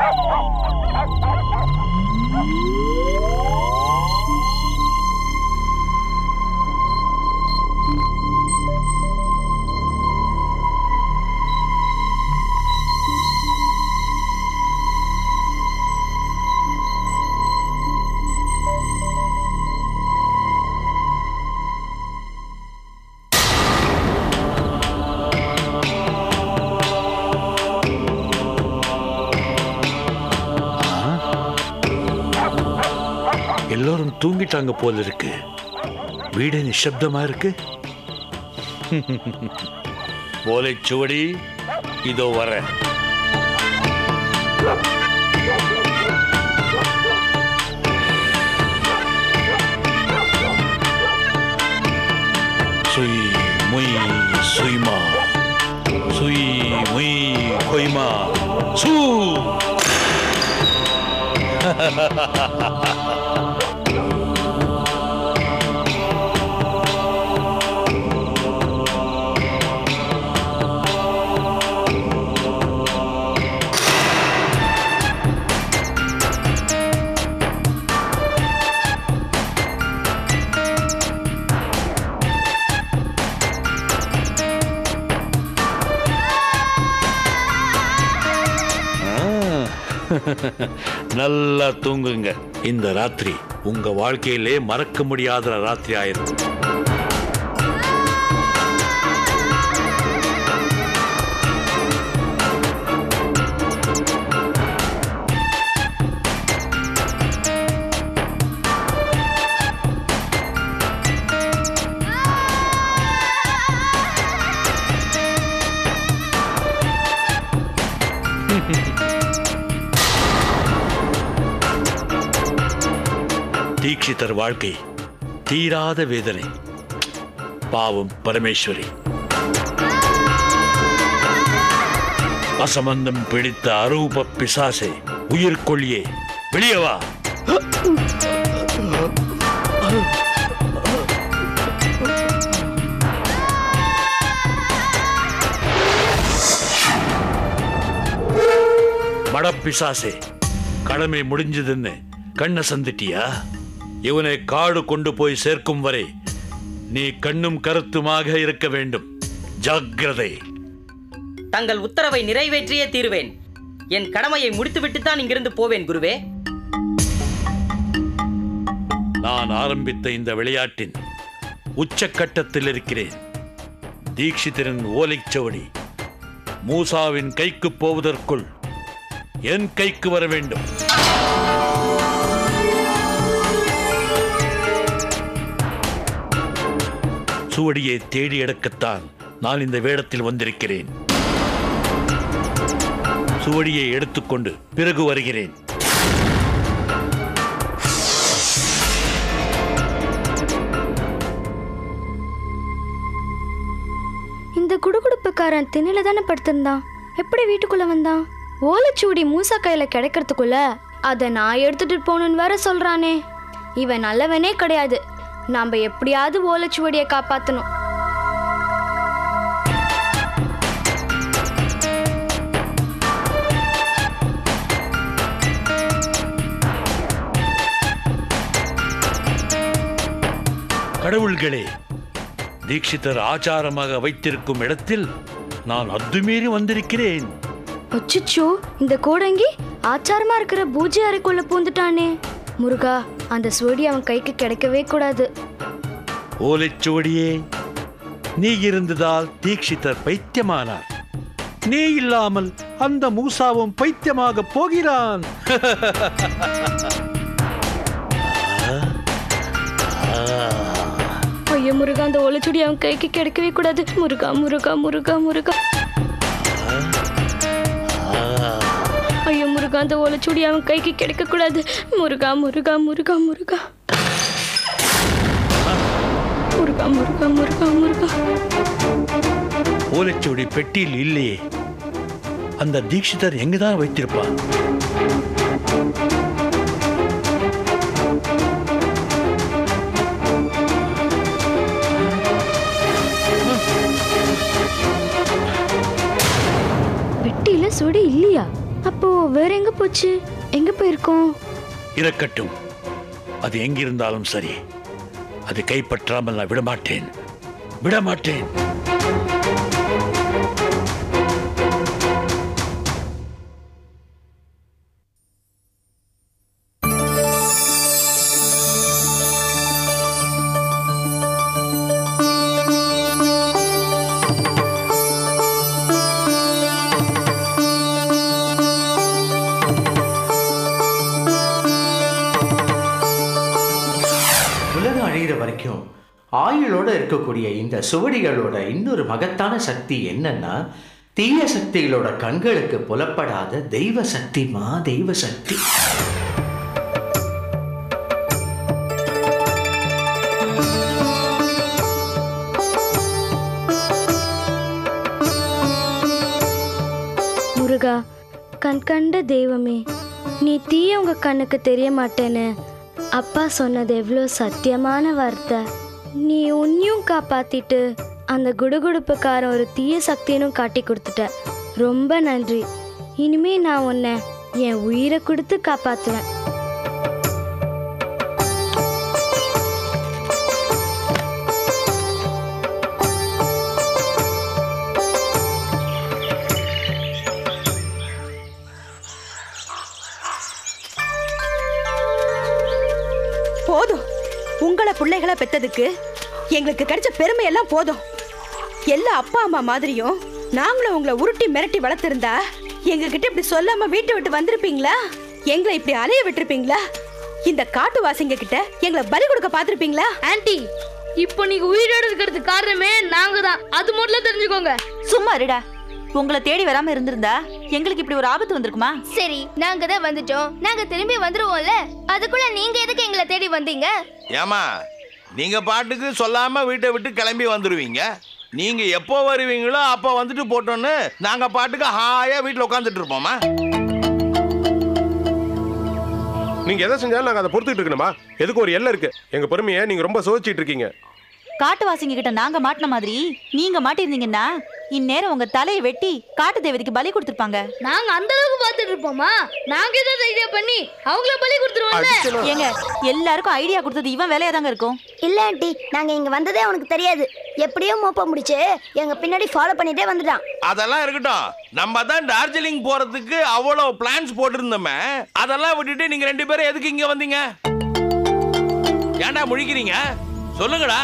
எல்லோரும் தூங்கிட்டாங்க போல இருக்கு வீடு நிசப்தமா இருக்கு ஓலைச்சுவடி இதோ வரேன் சுய் முய் சுய்மா சுய் முய் கொய்மா சூ ஆ. நல்லா தூங்குங்க இந்த ராத்திரி உங்க வாழ்க்கையிலே மறக்க முடியாத ராத்திரி ஆயிரும் தீட்சிதர் வாழ்க்கை தீராத வேதனை பாவம் பரமேஸ்வரி அசம்பந்தம் பிடித்த அரூப பிசாசே உயிர்கொள்ளியே வெளியே வா மடப்பிசாசே கடமை முடிஞ்சதுன்னு கண்ணை சந்திட்டியா இவனை காடு கொண்டு போய் சேர்க்கும் வரை நீ கண்ணும் கருத்துமாக இருக்க வேண்டும் ஜாக்கிரதை தங்கள் உத்தரவை நிறைவேற்றியே தீருவேன் என் கடமையை முடித்துவிட்டு தான் இங்கிருந்து போவேன் குருவே நான் ஆரம்பித்த இந்த விளையாட்டின் உச்சக்கட்டத்தில் இருக்கிறேன் தீட்சிதரின் ஓலைச்சுவடி மூசாவின் கைக்கு போவதற்குள் என் கைக்கு வர வேண்டும் சுவடியை தேடி எடுக்கத்தான் நான் இந்த வேடத்தில் வந்திருக்கிறேன் சுவடியை எடுத்துக்கொண்டு பிறகு வருகிறேன் இந்த குடுகுடுப்புக்காரன் திண்ணையில தானே படுத்திருந்தான் எப்படி வீட்டுக்குள்ள வந்தான் ஓலைச்சுவடி மூசா கையில கிடைக்கிறதுக்குள்ள அதை நான் எடுத்துட்டு போகணும்னு வேற சொல்றானே இவன் நல்லவனே கிடையாது நாம எப்படியாவது ஓலைச்சுவடியை காப்பாத்தணும் கடவுள்களே தீட்சிதர் ஆச்சாரமாக வைத்திருக்கும் இடத்தில் நான் அத்துமீறி வந்திருக்கிறேன் அச்சச்சோ இந்த கோடங்கி ஆச்சாரமா இருக்கிற பூஜை அறைக்குள்ள பூந்துட்டானே முருகா அந்த சுவடி அவன் கைக்கு கிடைக்கவே கூடாது ஓலைச்சுவடியே நீ இருந்ததால் தீட்சிதர் பைத்தியமானார் நீ இல்லாமல் அந்த மூசாவும் பைத்தியமாக போகிறான் ஐயோ முருகா அந்த ஓலைச்சுவடி அவன் கைக்கு கிடைக்கவே கூடாது முருகா முருகா முருகா முருகா ஐயோ முருகா அந்த ஓலைச்சுவடி அவன் கைக்கு கிடைக்க கூடாது முருகா முருகா முருகா முருகா முருகா முருகா முருகா முருகா ஓலைச்சுவடி பெட்டியில் இல்லையே அந்த தீட்சிதர் எங்குதான் வைத்திருப்பான் பெட்டியில சுவடி இல்லையா அப்போ வேற எங்க போச்சு எங்க போயிருக்கோம் இருக்கட்டும் அது எங்கிருந்தாலும் சரி அது கைப்பற்றாமல் நான் விடமாட்டேன் விடமாட்டேன் உலகம் அழிகிற வரைக்கும் ஆயுளோட இருக்கக்கூடிய இந்த சுவடிகளோட இன்னொரு மகத்தான சக்தி என்னன்னா தீய சக்திகளோட கண்களுக்கு புலப்படாத தெய்வ சக்திமா தெய்வ சக்தி முருகா கண் கண்ட தெய்வமே நீ தீய உங்க கண்ணுக்கு தெரிய மாட்டேன்னு அப்பா சொன்னது எவ்வளோ சத்தியமான வார்த்தை நீ உன்னையும் காப்பாத்திட்டு அந்த குடுகுடுப்புக்காரன் ஒரு தீய சக்தினும் காட்டி கொடுத்துட்ட ரொம்ப நன்றி இனிமே நான் உன்னை என் உயிரை கொடுத்து காப்பாத்துவேன் போதும் உங்களை பிள்ளைகளை பெத்ததுக்கு எங்களுக்கு கிடைச்ச பெருமை எல்லாம் போதும் எல்லா அப்பா அம்மா மாதிரியும் நாங்களும் உங்களை உருட்டி மிரட்டி வளர்த்திருந்தா எங்ககிட்ட இப்படி சொல்லாம வீட்டை விட்டு வந்திருப்பீங்களா எங்களை இப்படி அலைய விட்டுருப்பீங்களா இந்த காட்டுவாசிங்க கிட்ட எங்களை பலி கொடுக்க பார்த்திருப்பீங்களா ஆன்ட்டி இப்போ நீங்க உயிரோட இருக்கிறதுக்கு காரணமே நாங்க தான் அது முதல்ல தெரிஞ்சுக்கோங்க சும்மா இருடா உங்களை தேடி வராம இருந்திருந்தா எங்களுக்கு இப்படி ஒரு ஆபத்து வந்திருக்குமா சரி நாங்க தான் வந்துட்டோம் நாங்க திரும்பி வந்துருவோம்ல அதுக்குள்ள நீங்க எதுக்கு எங்களை தேடி வந்தீங்க ஏமா நீங்க பாட்டுக்கு சொல்லாம வீட்டை விட்டு கிளம்பி வந்துடுவீங்க நீங்க எப்போ வருவீங்களோ அப்போ வந்துட்டு போட்டோன்னு நாங்க பாட்டுக்கு ஹாயா வீட்டில் உட்காந்துட்டு இருப்போமா நீங்க எதை செஞ்சாலும் நாங்க அதை பொறுத்துட்டு இருக்கணுமா எதுக்கு ஒரு எல்லை இருக்கு எங்க பொறுமையை நீங்க ரொம்ப சோதிச்சிட்டு இருக்கீங்க காட்டுவாசிங்க கிட்ட நாங்க மாட்டின மாதிரி நீங்க மாட்டிருந்தீங்கன்னா இந்நேரம் உங்க தலையை வெட்டி காட்டு தேவதைக்கு பலி கொடுத்திருப்பாங்க நாங்க அந்த அளவுக்கு பார்த்துட்டு இருப்போமா நாங்க ஏதாவது ஐடியா பண்ணி அவங்கள பலி கொடுத்துருவோம்ல ஏங்க எல்லாருக்கும் ஐடியா கொடுத்தது இவன் வேலையா தாங்க இருக்கும் இல்ல ஆண்டி நாங்க இங்க வந்ததே உனக்கு தெரியாது எப்படியோ மோப்ப முடிச்சு எங்க பின்னாடி ஃபாலோ பண்ணிட்டே வந்துட்டான் அதெல்லாம் இருக்கட்டும் நம்ம தான் டார்ஜிலிங் போறதுக்கு அவ்வளோ பிளான்ஸ் போட்டிருந்தோமே அதெல்லாம் விட்டுட்டு நீங்க ரெண்டு பேரும் எதுக்கு இங்க வந்தீங்க ஏன்டா முழிக்கிறீங்க சொல்லுங்கடா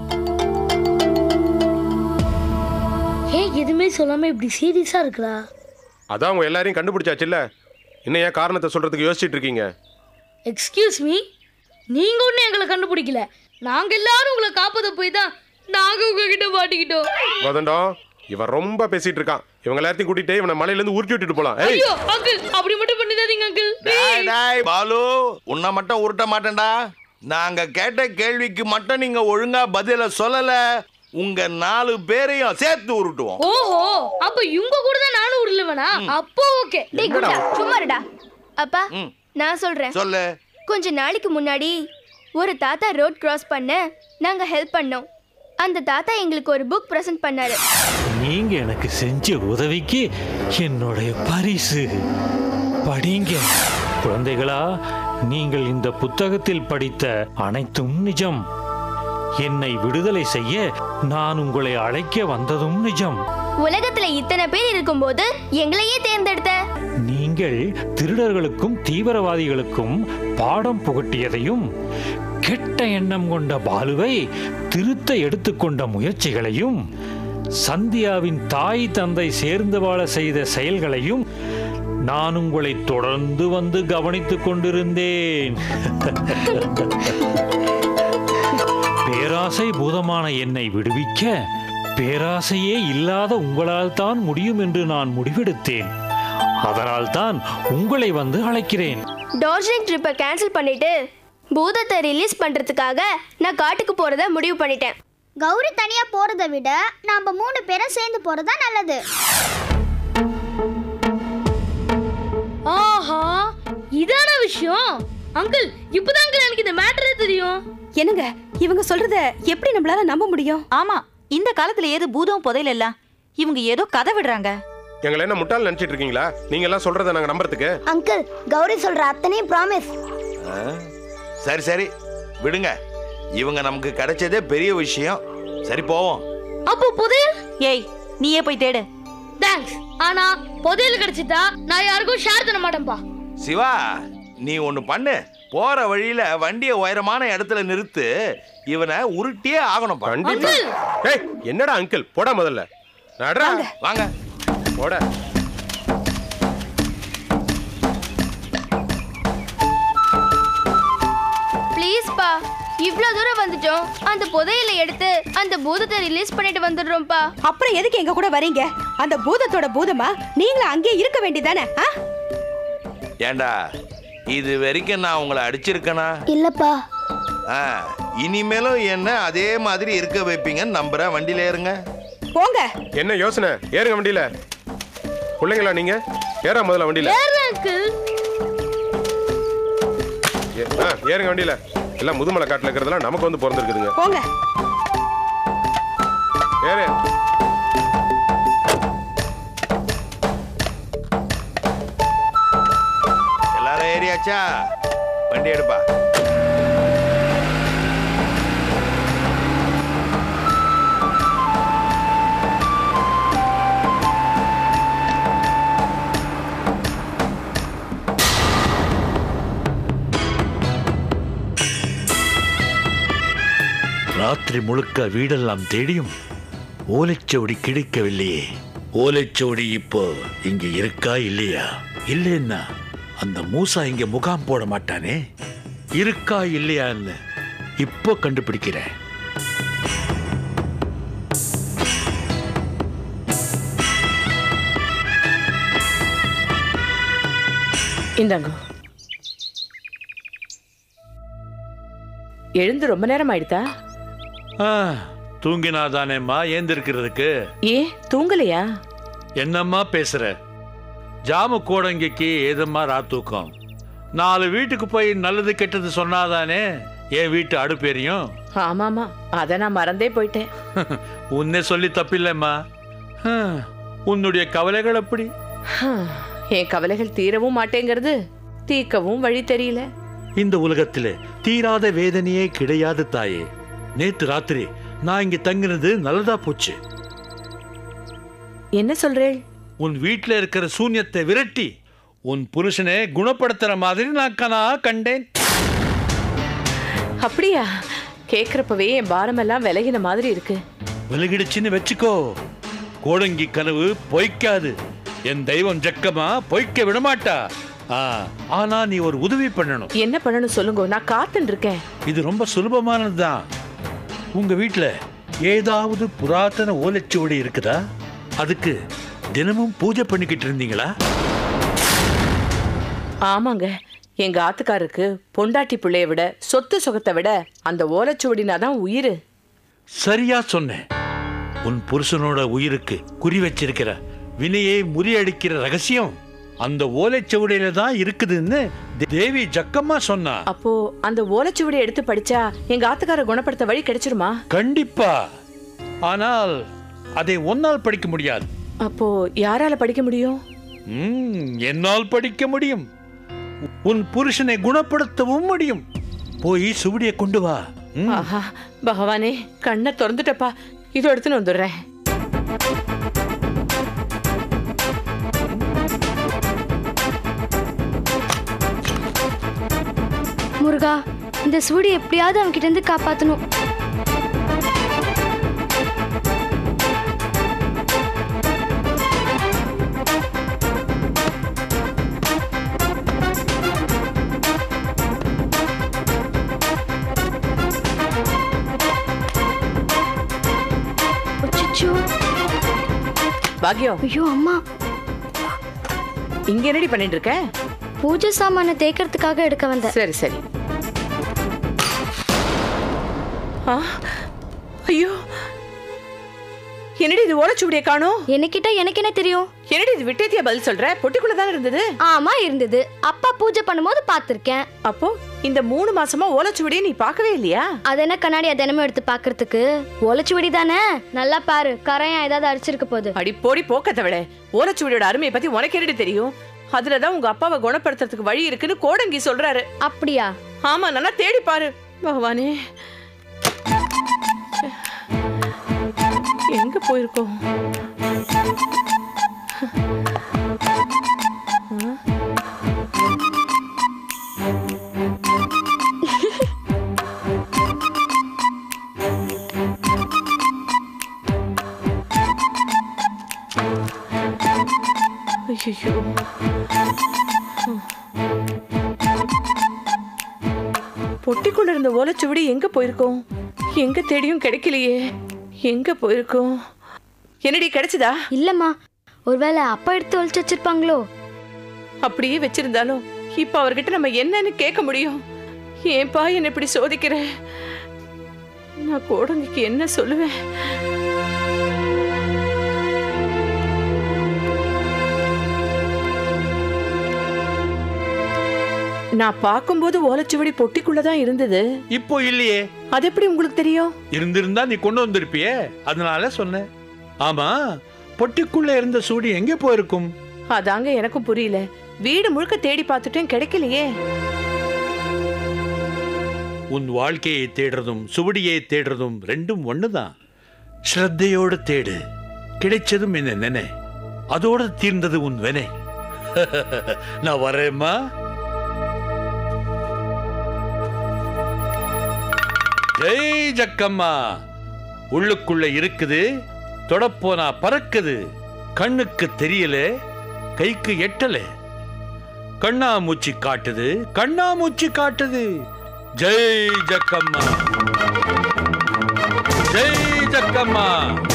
ஏன் எதுவுமே சொல்லாம இப்படி சீரியஸா இருக்கிறா அதான் அவங்க எல்லாரையும் கண்டுபிடிச்சாச்சுல்ல இன்னும் ஏன் காரணத்தை சொல்றதுக்கு யோசிச்சிட்டு இருக்கீங்க எக்ஸ்கியூஸ் மீ நீங்க ஒன்றும் எங்களை கண்டுபிடிக்கல நாங்க எல்லாரும் உங்களை காப்பாத்த போய் தான் நாங்க உங்ககிட்ட மாட்டிக்கிட்டோம் கோதண்டம் இவன் ரொம்ப பேசிட்டு இருக்கான் இவங்க எல்லாத்தையும் கூட்டிட்டு இவனை மலையில இருந்து உருட்டி விட்டுட்டு போலாம் ஏய் ஐயோ அங்கிள் அப்படி மட்டும் பண்ணிடாதீங்க அங்கிள் டேய், டேய், பாலு உன்னை மட்டும் உருட்ட மாட்டேன்டா நாங்க கேட்ட கேள்விக்கு மட்டும் நீங்க ஒழுங்கா பதில சொல்லல உங்க நாலு பேரையும் சேர்த்து உருட்டுவோம் ஓஹோ அப்ப இவங்க கூட தான் நானும் உருளுவனா அப்போ ஓகே டேய் குண்டா சும்மா இருடா அப்பா ம். நான் சொல்றேன் சொல்லு கொஞ்ச நாளைக்கு முன்னாடி ஒரு தாத்தா ரோட் கிராஸ் பண்ண நாங்க ஹெல்ப் பண்ணோம் அந்த தாத்தா எங்களுக்கு ஒரு புக் பிரசன்ட் பண்ணாரு நீங்க எனக்கு செஞ்ச உதவிக்கு என்னுடைய பரிசு படிங்க குழந்தைகளா நீங்கள் இந்த புத்தகத்தில் படித்த அனைத்தும் நிஜம் என்னை விடுதலை செய்ய நான் உங்களை அழைக்க வந்ததும் நிஜம் உலகத்துல இத்தனை பேர் இருக்கும்போது எங்களையே தேர்ந்தெடுத்த நீங்கள் திருடர்களுக்கும் தீவிரவாதிகளுக்கும் பாடம் புகட்டியதையும் கெட்ட எண்ணம் கொண்ட பாலுவை திருத்த எடுத்துக்கொண்ட முயற்சிகளையும் சந்தியாவின் தாய் தந்தை சேர்ந்து வாழ செய்த செயல்களையும் நான் உங்களை தொடர்ந்து வந்து கவனித்துக் கொண்டிருந்தேன் பேராசை பூதமான என்னை விடுவிக்க பேராசையே இல்லாத உங்களால் தான் முடியும் என்று நான் முடிவெடுத்தேன் அதனால் தான் உங்களை வந்து அழைக்கிறேன் டார்ஜிலிங் ட்ரிப்பை கேன்சல் பண்ணிட்டு பூதத்தை ரிலீஸ் பண்றதுக்காக நான் காட்டுக்கு போறத முடிவு பண்ணிட்டேன் கௌரி தனியா போறதை விட நாம மூணு பேரும் சேர்ந்து போறதா நல்லது ஆஹா இதான விஷயம் அங்கிள் இப்பதான் அங்கிள் எனக்கு இந்த மேட்டரே தெரியும் என்னங்க இவங்க சொல்றத எப்படி நம்மளால நம்ப முடியும் ஆமா இந்த காலத்துல ஏது பூதம் புதையல எல்லாம் இவங்க ஏதோ கதை விடுறாங்க எங்களை என்ன முட்டாள் நினைச்சிட்டு இருக்கீங்களா நீங்க எல்லாம் சொல்றதை நாங்க நம்புறதுக்கு அங்கிள் கௌரி சொல்ற அத்தனையும் ப்ராமிஸ் ஆ? சரி சரி விடுங்க இவங்க நமக்கு கிடைச்சதே பெரிய விஷயம் சரி போவோம் அப்போ புதையல் ஏய் நீயே போய் தேடு தேங்க்ஸ் ஆனா புதையல் கிடைச்சிட்டா நான் யாருக்கும் ஷேர் பண்ண மாட்டேன்ப்பா சிவா நீ ஒன்று பண்ணு போற வழியில வண்டியை உயரமான இடத்துல நிறுத்து இவனை உருட்டியே ஆகணும் கண்டிப்பா ஏய் என்னடா அங்கிள் போடா முதல்ல நடரா வாங்க போட ப்ளீஸ்ப்பா இவ்வளோ தூரம் வந்துட்டோம் அந்த புதையல எடுத்து அந்த பூதத்தை ரிலீஸ் பண்ணிட்டு வந்துடுறோம்ப்பா அப்புறம் எதுக்கு எங்க கூட வரீங்க அந்த பூதத்தோட பூதமா நீங்களும் அங்கேயே இருக்க வேண்டியதானே ஆ? ஏண்டா இது வரைக்கும் நான் உங்களை அடிச்சிருக்கேனா இல்லப்பா ஆ, இனிமேலும் என்ன அதே மாதிரி இருக்க வைப்பீங்கன்னு நம்புறேன் வண்டியில ஏறுங்க போங்க என்ன யோசனை ஏறுங்க வண்டியில பிள்ளைங்களா நீங்க ஏறா முதல்ல வண்டியில அங்கிள் ஏ- ஆ, ஏறுங்க வண்டியில எல்லாம் முதுமலை காட்டுல இருக்கிறதெல்லாம் நமக்கு வந்து பிறந்திருக்குதுங்க போங்க ஏறு எல்லாரும் ஏறியாச்சா வண்டி எடுப்பா ராத்திரி முழுக்க வீடெல்லாம் தேடியும் ஓலைச்சுவடி கிடைக்கவில்லையே ஓலைச்சுவடி இப்போ இங்க இருக்கா இல்லையா இல்லைன்னா அந்த மூசா இங்க முகாம் போட மாட்டானே இருக்கா இல்லையான்னு இப்போ கண்டுபிடிக்கிறேன் இந்தாங்க எழுந்து ரொம்ப நேரம் ஆயிடுதா ஆ, தூங்கினாதானேம்மா ஏந்திருக்கிறதுக்கு ஏ தூங்கலையா என்னம்மா பேசுற ஜாம கோடங்கிக்கு ஏதம்மா ராத்தூக்கம் நாலு வீட்டுக்கு போய் நல்லது கெட்டது சொன்னாதானே என் வீட்டு அடுப்பேரியும் ஆமாமா அத நான் மறந்தே போயிட்டேன் உன்னை சொல்லி தப்பில்லைம்மா ஹம், உன்னுடைய கவலைகள் அப்படி ஹம், என் கவலைகள் தீரவும் மாட்டேங்கிறது தீர்க்கவும் வழி தெரியல இந்த உலகத்திலே தீராத வேதனையே கிடையாது தாயே நேத்து ராத்திரி நான் இங்க தங்கினது நல்லதா போச்சு என்ன சொல்றேள் உன் வீட்டில் இருக்கிற சூன்யத்தை விரட்டி உன் புருஷனை குணப்படுத்துற மாதிரி நான் கனா கண்டேன் அப்படியா கேக்குறப்பவே என் பாரமெல்லாம் விலகின மாதிரி இருக்கு விலகிடுச்சுன்னு வச்சுக்கோ கோடங்கி கனவு பொய்க்காது என் தெய்வம் ஜக்கமா பொய்க்க விடமாட்டா ஆ, ஆனா நீ ஒரு உதவி பண்ணணும் என்ன பண்ணணும் சொல்லுங்க நான் காத்துன்னு இருக்கேன் இது ரொம்ப சுலபமானதுதான் உங்க வீட்ல ஏதாவது புராதன ஓலைச்சுவடி இருக்குதா அதுக்கு தினமும் பூஜை பண்ணிக்கிட்டு இருந்தீங்களா ஆமாங்க எங்க ஆத்துக்காருக்கு பொண்டாட்டி பிள்ளைய விட சொத்து சுகத்தை விட அந்த ஓலைச்சுவடினா தான் உயிர் சரியா சொன்னேன் உன் புருஷனோட உயிருக்கு குறி வச்சிருக்கிற வினையை முறியடிக்கிற ரகசியம் அந்த ஓலைச்சுவடியில தான் இருக்குதுன்னு தேவி ஜக்கம்மா சொன்னா அப்போ அந்த ஓலைச்சுவடி எடுத்து படிச்சா எங்க ஆத்துக்கார குணப்படுத்த வழி கிடைச்சிருமா கண்டிப்பா ஆனால் அதை ஒன்னால் படிக்க முடியாது அப்போ யாரால படிக்க முடியும் ம், என்னால் படிக்க முடியும் உன் புருஷனை குணப்படுத்தவும் முடியும் போய் சுவடியை கொண்டு வா ம். ஆஹா பகவானே கண்ணை திறந்துட்டப்பா இதோ எடுத்துன்னு வந்துடுறேன் முருகா இந்த சூடி எப்படியாவது அவன்கிட்ட இருந்து காப்பாத்தணும் அச்சச்சோ. பாக்யம் ஐயோ அம்மா இங்க என்னடி பண்ணிட்டு இருக்க பூஜை சாமானை தேய்க்கிறதுக்காக எடுக்க வந்தேன் சரி சரி ஆ, ஐயோ என்னடி இது ஓலைச்சுவடியை காணோம் எனக்கிட்ட எனக்கு என்ன தெரியும் என்னடி இது விட்டேத்தியா பதில் சொல்ற பொட்டிக்குள்ள தானே இருந்தது ஆமா இருந்தது அப்பா பூஜை பண்ணும்போது பார்த்திருக்கேன் அப்போ இந்த மூணு மாசமா ஓலைச்சுவடியை நீ பார்க்கவே இல்லையா அது என்ன கண்ணாடியா தினமும் எடுத்து பார்க்கறதுக்கு ஓலைச்சுவடி தானே நல்லா பாரு கரையா ஏதாவது அடிச்சிருக்க போகுது அடி போடி போக்கத்தை விட ஓலைச்சுவடியோட அருமையை பத்தி உனக்கு என்னடி தெரியும் அதுலதான் உங்க அப்பாவை குணப்படுத்துறதுக்கு வழி இருக்குன்னு கோடங்கி சொல்றாரு அப்படியா ஆமா நல்லா தேடி பாரு பகவானே எங்க போயிருக்கோம் ஐயோ பொட்டிக்குள்ள இருந்த ஓலைச்சுவடி எங்க போயிருக்கோம் எங்க தேடியும் கிடைக்கலையே எங்க போயிருக்கோம் என்னடி கிடைச்சதா இல்லம்மா ஒருவேளை அப்பா எடுத்து ஒழிச்சு வச்சிருப்பாங்களோ அப்படியே வச்சிருந்தாலும் இப்ப அவர்கிட்ட நம்ம என்னன்னு கேட்க முடியும் ஏன்பா என்ன இப்படி சோதிக்கிற நான் கோடங்கிக்கு என்ன சொல்லுவேன் நான் பார்க்கும்போது ஓலைச்சுவடி பொட்டிக்குள்ளதான் இருந்தது இப்போ இல்லையே அது எப்படி உங்களுக்கு தெரியும் இருந்திருந்தா நீ கொண்டு வந்திருப்பியே அதனால சொன்னேன் ஆமா பொட்டிக்குள்ள இருந்த சூடி எங்கே போயிருக்கும் அதாங்க எனக்கும் புரியல வீடு முழுக்க தேடி பார்த்துட்டேன் கிடைக்கலையே உன் வாழ்க்கையை தேடுறதும் சுவடியை தேடுறதும் ரெண்டும் ஒண்ணுதான் ஸ்ரத்தையோட தேடு கிடைச்சதும் என்ன நினை அதோட தீர்ந்தது உன் வினை நான் வரேம்மா ஜெய் ஜக்கம்மா உள்ளுக்குள்ள இருக்குது தொடப்போனா பறக்குது கண்ணுக்கு தெரியல கைக்கு எட்டல கண்ணாமூச்சி காட்டுது கண்ணாமூச்சி காட்டுது ஜெய் ஜக்கம்மா ஜெய் ஜக்கம்மா